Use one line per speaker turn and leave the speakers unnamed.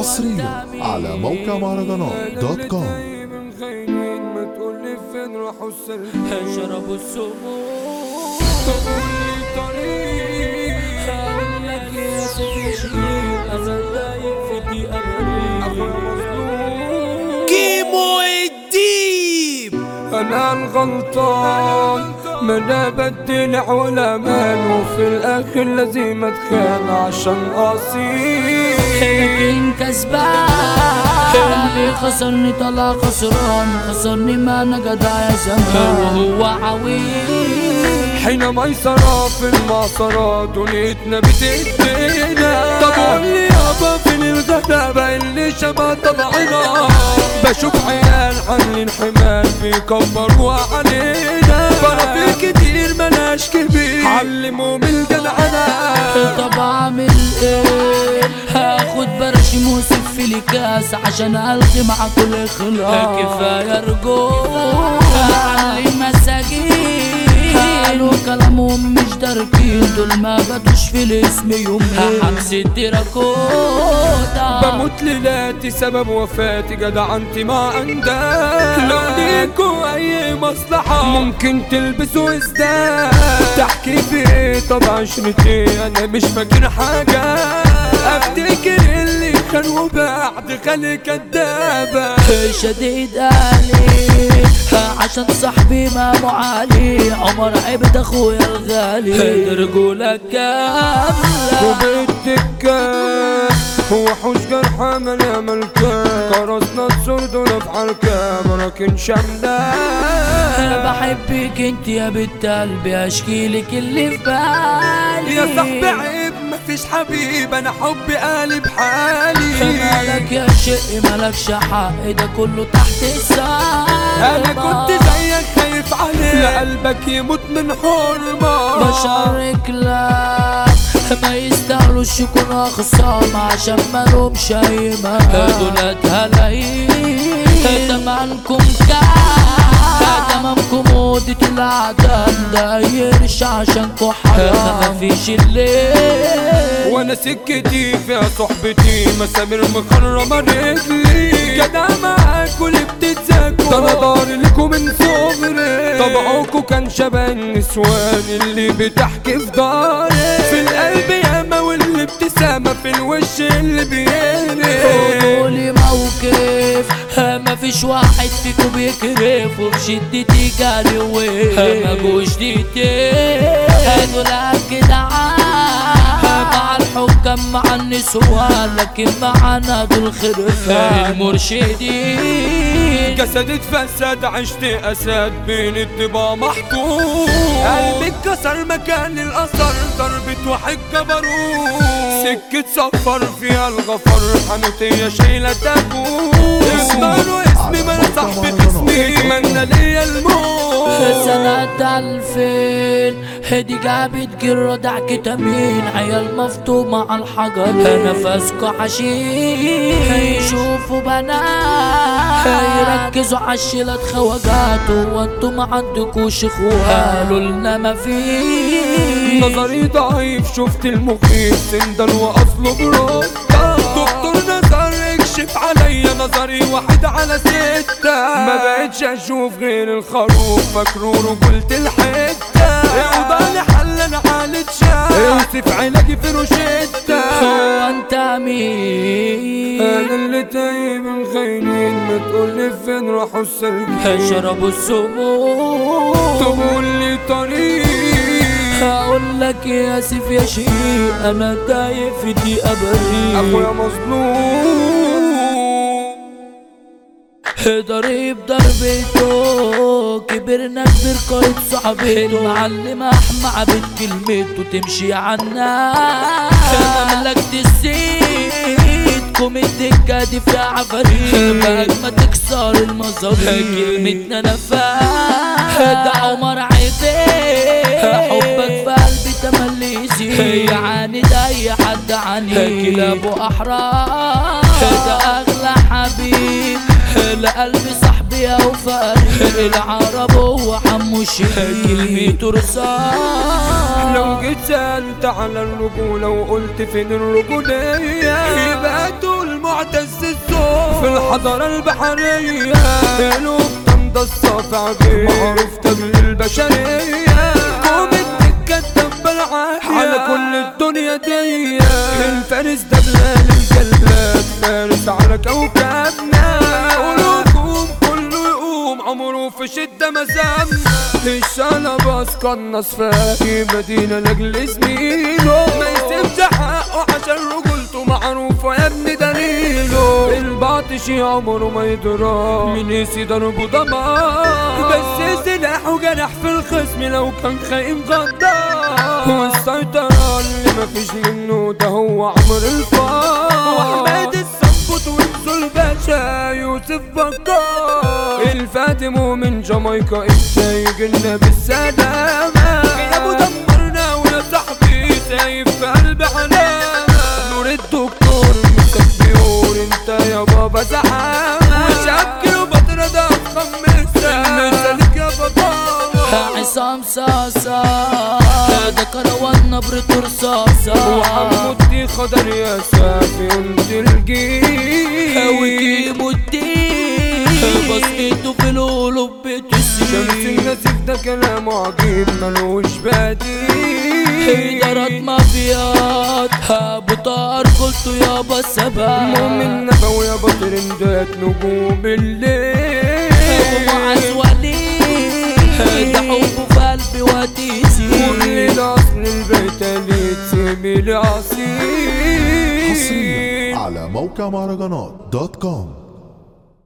حصريا على موقع مهرجانات دوت كوم
من خاينين ما تقولي فين راحوا السلبيين
شربوا السموم
تقولي طريق
هقول لك يا سيدي شيء انا دايق في دي
اخويا
ابدي
مظلوم
كيمو الديب
انا الغلطان ما انا بدلع ولا مان وفي الاخر لازم اتخان عشان اصيل
لكن كسبان اللي خسرني طلع خسران خسرني ما انا جدع يا زمان وهو عويل
حين ميسرة في المعصرة دنيتنا بتدينا طب قول لي يابا فين الغلابة اللي شبه طبعنا بشوف عيال عاملين حمال بيكبروا علينا فرافيل كتير ملاش كبير علموا من الجدعنة
طب اعمل ايه هاخد برشم وسف لي كاس عشان الغي مع كل خلاص كفايه رجوع علي مساجين قالوا كلامهم مش داركين دول ما بدوش في الاسم يومين حبس الدراكوتا
بموت ليلاتي سبب وفاتي جدع انت ما عندك لو ليكوا اي مصلحة ممكن تلبسوا ازداد تحكي في ايه طب عشرتي انا مش فاكر حاجة افتكر اللي كان وبعد خلي كدابة
شديد قالي عشان صاحبي ما معالي عمر عبد اخويا الغالي رجولك كاملة
وبالتكة وحوش جرحى من ملكة كرسنا السردون في حركة براكن شملة
انا بحبك انت يا بنت قلبي اشكي لك اللي في بالي
يا صاحبي عيب مفيش حبيب انا حبي قالب حالي
مالك يا شقي مالكش حق ده كله تحت السما
انا كنت زيك خايف عليك لقلبك يموت من حرمة
بشارك لك ما يستاهلوش يكونوا خصام عشان ما لهمش اي دولت هلاقيك تمنكم كام تمامكم مودة العدم دايرش عشانكوا حرام مفيش الليل
وانا سكتي فيها صحبتي مسامير مخرمة رجلي جدع معاكوا اللي بتتزاكوا ده انا ضاري لكم من صغري طبعكوا كان شبه النسوان اللي بتحكي في داري في القلب ياما والابتسامة في الوش اللي بيهري
قولي موقف ما فيش واحد فيكم بيكرف وفي شدتي جالي وين ما جوش ديتين دول جدعان مع الحكام مع النسوان لكن معانا دول خرفان المرشدين
جسدي اتفسد عشت اسد بين الطبا محطوط قلبي اتكسر مكان الاثر ضربة واحد جبروت سكة سفر فيها الغفر حنوتية شايلة تابوت اسمعوا اسمي ما انا صاحبي اسمي اتمنى ليا الموت
سنة ألفين هدي جابت جرة دعك تمين عيال مفطومة على الحجر نفسكوا حشيش هيشوفوا بنات هيركزوا عالشيلات خواجات وانتوا ما عندكوش اخوات قالوا لنا ما فيش
نظري ضعيف شفت المخيف سندل واصله برد دكتور نظر اكشف عليا نظري واحد على ستة ما بقتش اشوف غير الخروف فاكره رجولة الحتة اوضالي حل انا حالة شاب اوصف علاجي في روشتة
هو انت مين
انا اللي تايه من خاينين ما تقولي فين راحوا السرجين
شربوا السموم
تقول لي طريق
هقول لك يا اسف يا شيء انا تايه في دي ابدي
اخويا مظلوم
ضريب ضربته كبرنا كبر قايد صاحبته المعلم احمى عبد كلمته تمشي عنا ملكت السيدكم الدكة دي في عفاريت بقى ما تكسر المظابيط كلمتنا نفاق ده عمر عيبين حبك في قلبي تملي يزيد يعني ده اي حد عني كلابه احرار ده اغلى حبيب لقلبي صاحبي او فريق العرب هو حمو الشيخ كلمته رصاص
لو جيت سألت على الرجولة وقلت فين الرجولية يبقى تقول معتز الحضارة البحرية قلوب تمضى الصافع بيه معروف تجري البشرية قوم الدكة بالعافية على كل الدنيا دي الفارس ده بلال الجلاد فارس على كوكبنا قلوبكم كله يقوم عمره في شدة مزام الشنب قنص في مدينة لاجل زميله ما يسيبش حقه عشان رجولته معروفة يا ابني دليله الباطشي عمره ما يدرى من يسي ضربه دمار بس سلاحه جرح في الخصم لو كان خايم غدار والسيطرة اللي مفيش منه ده هو عمر الفار وحماد الصبط وانسو الباشا يوسف بكار الفاتم من جامايكا انت يجينا بالسلامة يا ابو دمرنا ويا صاحبي سايب في قلب علامة نور الدكتور مسك بيقول انت يا بابا زعامة وشاب وبطرة ده خمسة مثلك يا بابا
عصام صاصا ده كروان نبرة رصاصة
وحمودي خضر يا سافي انت الجيل
وجيبوا الدين بصيته في القلوب
شمس
بتسيب
النسيف ده كلامه عجيب ملوش بديل
إدارات مافيات أبو طار قلته يابا السبع
مؤمن نبوي يا بطرندات نجوم الليل
ومعز وليد ده حبه في قلبي وتيسي
والليل اصل البيت اللي تسيبي لي عصير
حصريا على موقع مهرجانات دوت كوم